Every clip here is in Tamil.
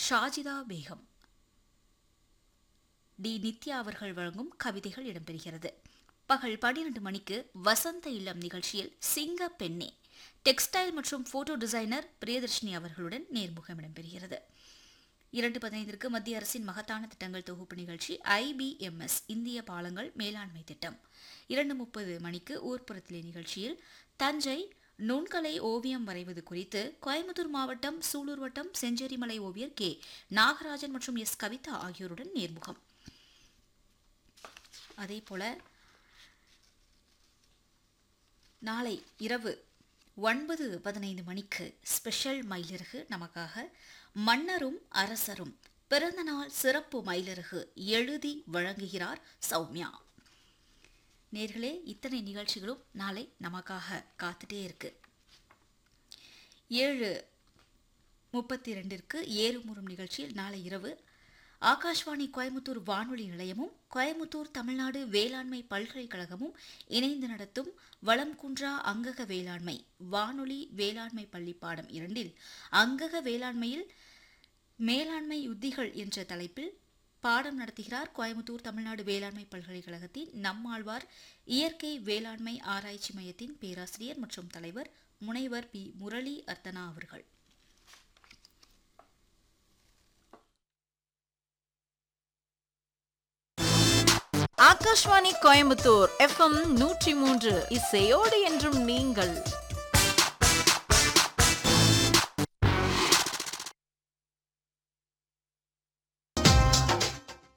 ஷாஜிதா பேகம் டி நித்யா அவர்கள் வழங்கும் கவிதைகள் இடம்பெறுகிறது பகல் பன்னிரண்டு மணிக்கு வசந்த இல்லம் நிகழ்ச்சியில் சிங்க பெண்ணே டெக்ஸ்டைல் மற்றும் போட்டோ டிசைனர் பிரியதர்ஷினி அவர்களுடன் நேர்முகம் இடம்பெறுகிறது இரண்டு பதினைந்திற்கு மத்திய அரசின் மகத்தான திட்டங்கள் தொகுப்பு நிகழ்ச்சி ஐபிஎம்எஸ் இந்திய பாலங்கள் மேலாண்மை திட்டம் இரண்டு முப்பது மணிக்கு ஊர்ப்புறத்திலே நிகழ்ச்சியில் தஞ்சை நுண்கலை ஓவியம் வரைவது குறித்து கோயம்புத்தூர் மாவட்டம் சூலூர் வட்டம் செஞ்சேரிமலை ஓவியர் கே நாகராஜன் மற்றும் எஸ் கவிதா ஆகியோருடன் நேர்முகம் அதேபோல நாளை இரவு ஒன்பது பதினைந்து மணிக்கு ஸ்பெஷல் மயிலிறகு நமக்காக மன்னரும் அரசரும் பிறந்தநாள் சிறப்பு மயிலிறகு எழுதி வழங்குகிறார் சௌமியா நேர்களே இத்தனை நிகழ்ச்சிகளும் நாளை நமக்காக காத்துட்டே இருக்கு ஏழு முப்பத்தி ரெண்டிற்கு ஏறுமுறும் நிகழ்ச்சியில் நாளை இரவு ஆகாஷ்வாணி கோயமுத்தூர் வானொலி நிலையமும் கோயமுத்தூர் தமிழ்நாடு வேளாண்மை பல்கலைக்கழகமும் இணைந்து நடத்தும் வளம் குன்றா அங்கக வேளாண்மை வானொலி வேளாண்மை பள்ளி பாடம் இரண்டில் அங்கக வேளாண்மையில் மேலாண்மை உத்திகள் என்ற தலைப்பில் பாடம் நடத்துகிறார் கோயமுத்தூர் தமிழ்நாடு வேளாண்மை பல்கலைக்கழகத்தின் நம்மாழ்வார் இயற்கை வேளாண்மை ஆராய்ச்சி மையத்தின் பேராசிரியர் மற்றும் தலைவர் முனைவர் பி முரளி அர்த்தனா அவர்கள் ஆகாஷ்வாணி கோயம்புத்தூர் எஃப்எம் நூற்றி மூன்று இசையோடு என்றும் நீங்கள்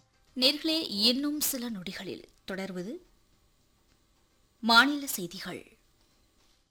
நேர்களே இன்னும் சில நொடிகளில் தொடர்வது மாநில செய்திகள்